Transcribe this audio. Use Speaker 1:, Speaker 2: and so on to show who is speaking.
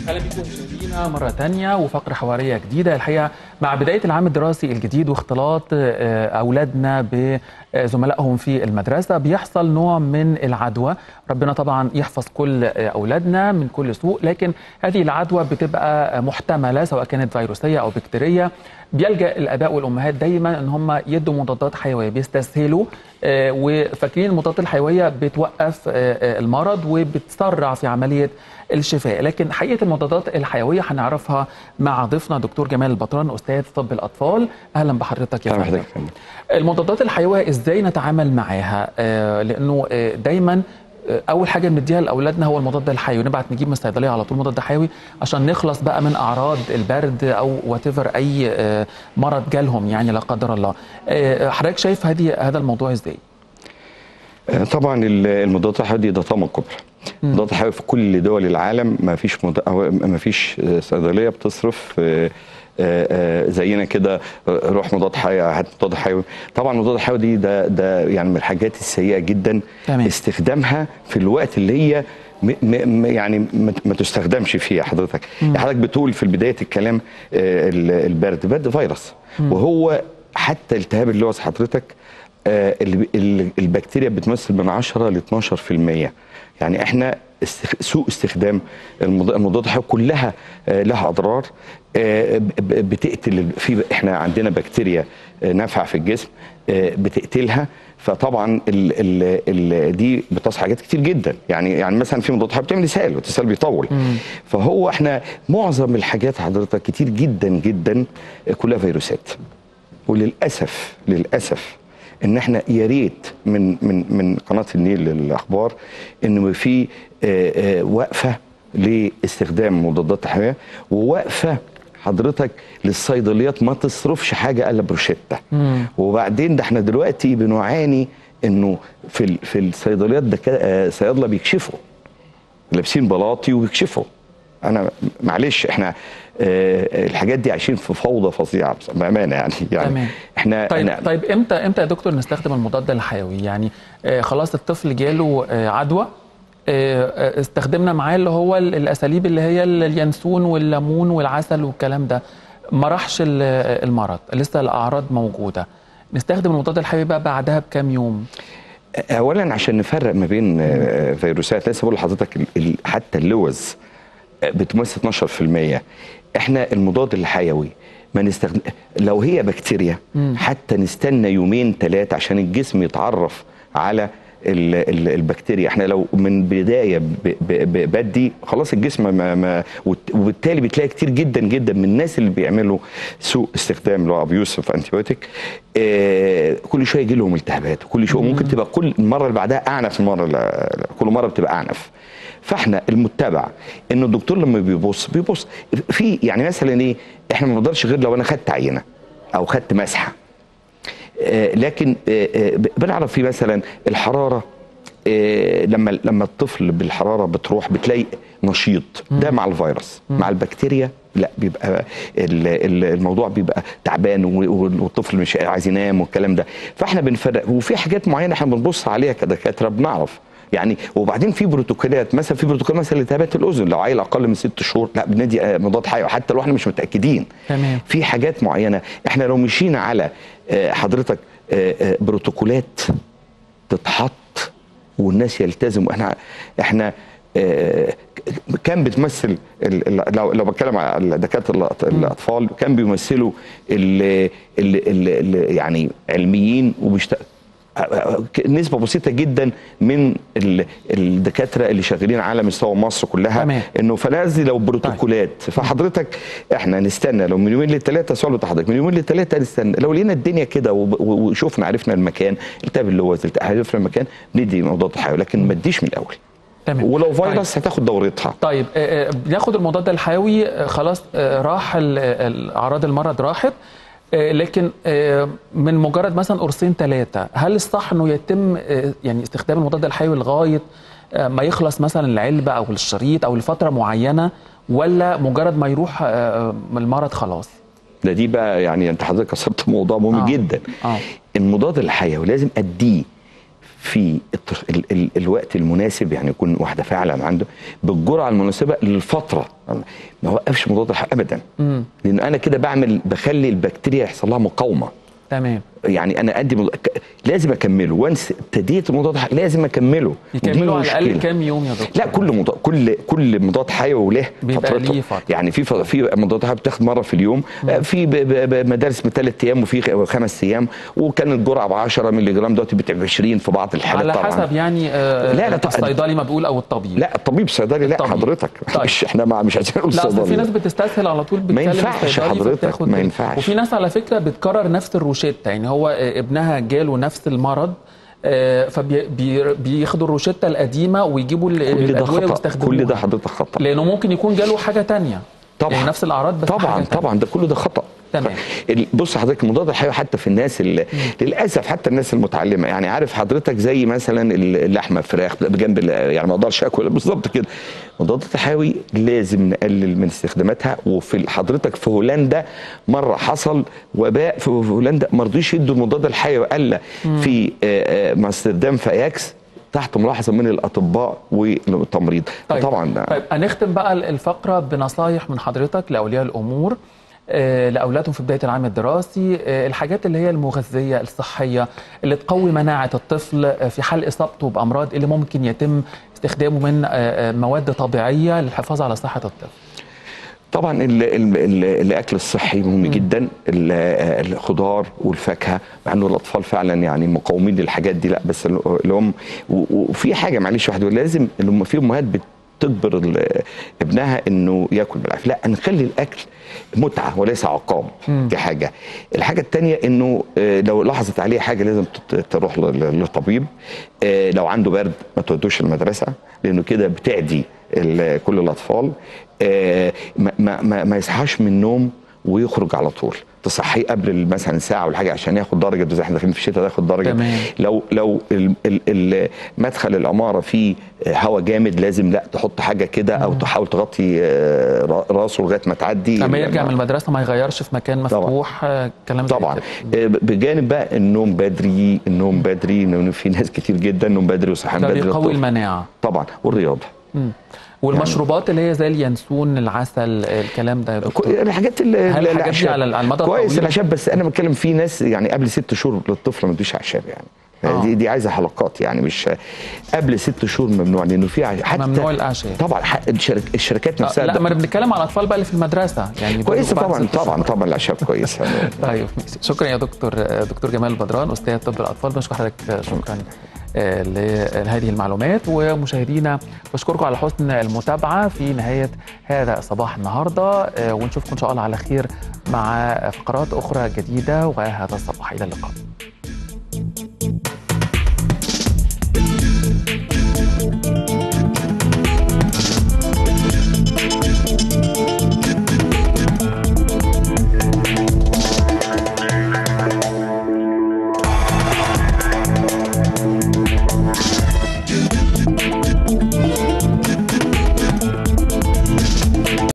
Speaker 1: اهلا بكم مشاهدينا مره تانية وفقره حواريه جديده الحقيقه مع بدايه العام الدراسي الجديد واختلاط آه، اولادنا بزملائهم في المدرسه بيحصل نوع من العدوى ربنا طبعا يحفظ كل آه، اولادنا من كل سوء لكن هذه العدوى بتبقى محتمله سواء كانت فيروسيه او بكتيريه بيلجا الاباء والامهات دايما ان هم يدوا مضادات حيويه بيستسهلوا آه، وفاكرين المضادات الحيويه بتوقف آه، آه، المرض وبتسرع في عمليه الشفاء لكن حقيقه المضادات الحيويه هنعرفها مع ضيفنا دكتور جمال البطران استاذ طب الاطفال اهلا بحضرتك يا
Speaker 2: أهلا
Speaker 1: فندم
Speaker 2: بحضرتك يا فندم.
Speaker 1: المضادات الحيويه ازاي نتعامل معاها آه، لانه آه، دايما آه، اول حاجه بنديها لاولادنا هو المضاد الحيوي نبعت نجيب من الصيدليه على طول مضاد حيوي عشان نخلص بقى من اعراض البرد او وات اي آه، مرض جالهم يعني لا قدر الله آه، حضرتك شايف هذه هذا الموضوع ازاي
Speaker 2: آه، طبعا ال- المضادات الحيويه دي طامه كبرى المضادات الحيويه في كل دول العالم ما فيش مد... أو ما فيش آه، صيدليه بتصرف آه، آه، آه، زينا كده آه، روح مضاد حيوي هات مضاد حيوي طبعا المضاد الحيوي دي ده ده يعني من الحاجات السيئه جدا
Speaker 1: تمام.
Speaker 2: استخدامها في الوقت اللي هي م م يعني ما ما تستخدمش فيه حضرتك يعني حضرتك بتقول في بدايه الكلام آه، ال- البرد البرد فيروس وهو حتى التهاب اللوز حضرتك آه، ال- ال- البكتيريا بتمثل من 10 ل 12% يعني احنا استخ... سوء استخدام المض- المضادات الحيويه كلها آه، لها اضرار آه، ب- ب- بتقتل ال- في احنا عندنا بكتيريا آه، نافعه في الجسم آه، بتقتلها فطبعا ال ال ال دي بتصحى حاجات كتير جدا يعني يعني مثلا في مضادات حيويه بتعمل اسهال والاسهال بيطول فهو احنا معظم الحاجات حضرتك كتير جدا جدا آه، كلها فيروسات وللاسف للاسف ان احنا يا ريت من من من قناه النيل للاخبار انه في آه، آه، وقفه لاستخدام مضادات الحيويه ووقفه حضرتك للصيدليات ما تصرفش حاجه الا بروشته وبعدين ده احنا دلوقتي بنعاني انه في ال- في الصيدليات ده كده، آه، صيادله بيكشفوا لابسين بلاطي وبيكشفوا انا معلش احنا آه، الحاجات دي عايشين في فوضى فظيعه بص- بامانه يعني يعني
Speaker 1: تمام.
Speaker 2: احنا
Speaker 1: طيب
Speaker 2: أنا
Speaker 1: طيب امتى امتى يا دكتور نستخدم المضاد الحيوي يعني آه خلاص الطفل جاله آه عدوى آه آه، استخدمنا معاه اللي هو ال- الاساليب اللي هي ال- اليانسون والليمون والعسل والكلام ده ما راحش ال- المرض لسه الاعراض موجوده نستخدم المضاد الحيوي بقى بعدها بكام يوم
Speaker 2: اولا عشان نفرق ما بين آه، فيروسات لسه بقول لحضرتك ال- ال- حتى اللوز آه، بتمثل 12% احنا المضاد الحيوي ما نستخدم لو هي بكتيريا حتى نستنى يومين ثلاثه عشان الجسم يتعرف على ال- ال- البكتيريا احنا لو من بدايه ب- ب- ب- بدي خلاص الجسم ما ما وت- وبالتالي بتلاقي كتير جدا جدا من الناس اللي بيعملوا سوء استخدام اللي هو ابيوس اوف انتيبيوتيك آه كل شويه يجي لهم التهابات وكل شويه ممكن تبقى كل المره اللي بعدها اعنف المره اللي- كل مره بتبقى اعنف فاحنا المتبع ان الدكتور لما بيبص بيبص في يعني مثلا ايه احنا ما نقدرش غير لو انا خدت عينه او خدت مسحه آه، لكن آه، آه، بنعرف في مثلا الحراره آه، لما لما الطفل بالحراره بتروح بتلاقي نشيط ده مع الفيروس مع البكتيريا لا بيبقى ال- ال- الموضوع بيبقى تعبان و- و- والطفل مش عايز ينام والكلام ده فاحنا بنفرق وفي حاجات معينه احنا بنبص عليها كدكاتره بنعرف يعني وبعدين في بروتوكولات مثلا في بروتوكول مثلا لالتهابات الاذن لو عيل اقل من ست شهور لا بندي آه، مضاد حيوي حتى لو احنا مش متاكدين
Speaker 1: تمام.
Speaker 2: في حاجات معينه احنا لو مشينا على آه، حضرتك آه، آه، بروتوكولات تتحط والناس يلتزموا احنا احنا آه، كان بتمثل ال- ال- لو لو بتكلم على دكاتره الأط- الاطفال كان بيمثلوا ال ال ال ال يعني علميين وبيشت نسبة بسيطة جدا من ال- الدكاترة اللي شغالين على مستوى مصر كلها
Speaker 1: تمام.
Speaker 2: انه فلازم لو بروتوكولات فحضرتك احنا نستنى لو من يومين لثلاثه سؤال حضرتك من يومين لثلاثه نستنى لو لقينا الدنيا كده وب- و- وشفنا عرفنا المكان التهاب اللوز التهاب- عرفنا المكان ندي مضاد حيوي لكن ما تديش من الاول
Speaker 1: تمام
Speaker 2: ولو فيروس هتاخد دورتها
Speaker 1: طيب آه، آه، بناخد المضاد الحيوي آه، خلاص آه، راح ال- ال- اعراض المرض راحت آه، لكن آه، من مجرد مثلا قرصين ثلاثه هل الصح انه يتم آه، يعني استخدام المضاد الحيوي لغايه آه، ما يخلص مثلا العلبه او الشريط او لفتره معينه ولا مجرد ما يروح آه، آه، المرض خلاص
Speaker 2: ده دي بقى يعني انت حضرتك اثرت موضوع مهم
Speaker 1: آه.
Speaker 2: جدا
Speaker 1: آه.
Speaker 2: المضاد الحيوي لازم اديه في الت- ال ال الوقت المناسب يعني يكون واحده فعلا عنده بالجرعه المناسبه للفتره ما وقفش مضاد الحيوي ابدا
Speaker 1: مم.
Speaker 2: لان انا كده بعمل بخلي البكتيريا يحصل لها مقاومه
Speaker 1: تمام
Speaker 2: يعني انا ادي مض... ك- لازم اكمله وانس ابتديت المضاد الحيوي لازم اكمله ودي
Speaker 1: يكملوا على الاقل
Speaker 2: المشكلة.
Speaker 1: كام يوم يا دكتور
Speaker 2: لا كل مضاد كل كل مضاد حيوي له
Speaker 1: بيبقى
Speaker 2: فترته.
Speaker 1: ليه فترة.
Speaker 2: يعني في ف- في مضاد حيوي بتاخد مره في اليوم آه، في ب- ب- ب- مدارس بثلاث ايام وفي خ- خمس ايام وكان الجرعه ب 10 مللي جرام دلوقتي بتبقى 20 في بعض الحالات
Speaker 1: على
Speaker 2: طبعا
Speaker 1: حسب يعني آه
Speaker 2: لا، لا، طبعا.
Speaker 1: الصيدلي ما بيقول او الطبيب
Speaker 2: لا الطبيب الصيدلي لا
Speaker 1: الطبيب.
Speaker 2: حضرتك
Speaker 1: طيب.
Speaker 2: مش احنا مع مش عايزين نقول
Speaker 1: لا اصل في
Speaker 2: الصيدلي
Speaker 1: ناس بتستسهل على طول بتكلم
Speaker 2: ينفعش
Speaker 1: الصيدلي
Speaker 2: حضرتك،
Speaker 1: فبتاخد
Speaker 2: ما
Speaker 1: ال-
Speaker 2: ينفعش.
Speaker 1: وفي ناس على فكره بتكرر نفس الروشته يعني هو آه، ابنها جاله نفس المرض فبياخدوا الروشته القديمه ويجيبوا ال-
Speaker 2: كل ده
Speaker 1: الادويه
Speaker 2: خطا
Speaker 1: ويستخدموها
Speaker 2: كل ده حضرتك خطا
Speaker 1: لانه ممكن يكون جاله حاجه تانية
Speaker 2: طبعا.
Speaker 1: يعني نفس الاعراض بس
Speaker 2: طبعا
Speaker 1: حاجة تانية.
Speaker 2: طبعا ده كله ده خطا
Speaker 1: تمام.
Speaker 2: ال- بص حضرتك المضاد الحيوي حتى في الناس اللي للاسف حتى الناس المتعلمه يعني عارف حضرتك زي مثلا اللحمه فراخ بجنب ال- يعني ما اقدرش اكل بالظبط كده المضادات الحيوي لازم نقلل من استخداماتها وفي حضرتك في هولندا مره حصل وباء في هولندا ما رضيش يدوا المضاد الحيوي الا في آه، آه، مع استخدام فاياكس تحت ملاحظه من الاطباء والتمريض
Speaker 1: طيب.
Speaker 2: طبعا ده
Speaker 1: طيب هنختم بقى الفقره بنصايح من حضرتك لاولياء الامور آه، لاولادهم في بدايه العام الدراسي آه، الحاجات اللي هي المغذيه الصحيه اللي تقوي مناعه الطفل آه، في حال اصابته بامراض اللي ممكن يتم استخدامه من آه، آه، مواد طبيعيه للحفاظ على صحه الطفل
Speaker 2: طبعا ال ال ال الاكل الصحي مهم جدا ال- الخضار والفاكهه مع انه الاطفال فعلا يعني مقاومين للحاجات دي لا بس ال- الام و- وفي حاجه معلش واحد يقول لازم الام في امهات بتجبر ال- ابنها انه ياكل بالعافيه لا نخلي الاكل متعه وليس عقاب دي حاجه الحاجه الثانيه انه آه، لو لاحظت عليه حاجه لازم تت- تروح ل- للطبيب آه، لو عنده برد ما تودوش المدرسه لانه كده بتعدي ال- كل الاطفال آه، ما, ما, ما, ما يصحاش من النوم ويخرج على طول تصحيه قبل مثلا ساعه ولا حاجه عشان ياخد درجه زي احنا داخلين في الشتاء ياخد درجه
Speaker 1: تمام.
Speaker 2: لو لو ال- ال- ال- مدخل العماره فيه هواء جامد لازم لا تحط حاجه كده او تحاول تغطي آه، را- راسه لغايه ما تعدي
Speaker 1: لما يرجع
Speaker 2: ال-
Speaker 1: من المدرسه ما يغيرش في مكان
Speaker 2: طبعاً.
Speaker 1: مفتوح آه، كلام زي
Speaker 2: طبعا
Speaker 1: كده.
Speaker 2: آه، بجانب بقى النوم بدري النوم بدري انه في ناس كتير جدا النوم بدري وصحيان
Speaker 1: ده
Speaker 2: بدري
Speaker 1: بيقوي
Speaker 2: للطفل.
Speaker 1: المناعه
Speaker 2: طبعا والرياضه
Speaker 1: مم. والمشروبات اللي هي زي اليانسون العسل الكلام ده يا
Speaker 2: كو-
Speaker 1: دكتور
Speaker 2: الحاجات ال-
Speaker 1: هل الحاجات دي
Speaker 2: الاعشاب
Speaker 1: على على المدى
Speaker 2: كويس
Speaker 1: الطويل
Speaker 2: الاعشاب بس انا بتكلم في ناس يعني قبل ست شهور للطفل ما تدوش اعشاب يعني
Speaker 1: آه.
Speaker 2: دي دي عايزه حلقات يعني مش قبل ست شهور ممنوع لانه في ع- حتى
Speaker 1: ممنوع الأعشاب.
Speaker 2: طبعا ح- الشرك الشركات
Speaker 1: آه،
Speaker 2: نفسها
Speaker 1: لا ما انا بنتكلم على الاطفال بقى اللي في المدرسه يعني
Speaker 2: كويسه
Speaker 1: برضه بعد
Speaker 2: طبعا
Speaker 1: ست شهور.
Speaker 2: طبعا طبعا الاعشاب كويسه
Speaker 1: طيب ماشي. شكرا يا دكتور دكتور جمال بدران استاذ طب الاطفال بشكر حضرتك شكرا آه، لهذه المعلومات ومشاهدينا بشكركم على حسن المتابعه في نهايه هذا صباح النهارده آه، ونشوفكم ان شاء الله على خير مع فقرات اخرى جديده وهذا الصباح الى اللقاء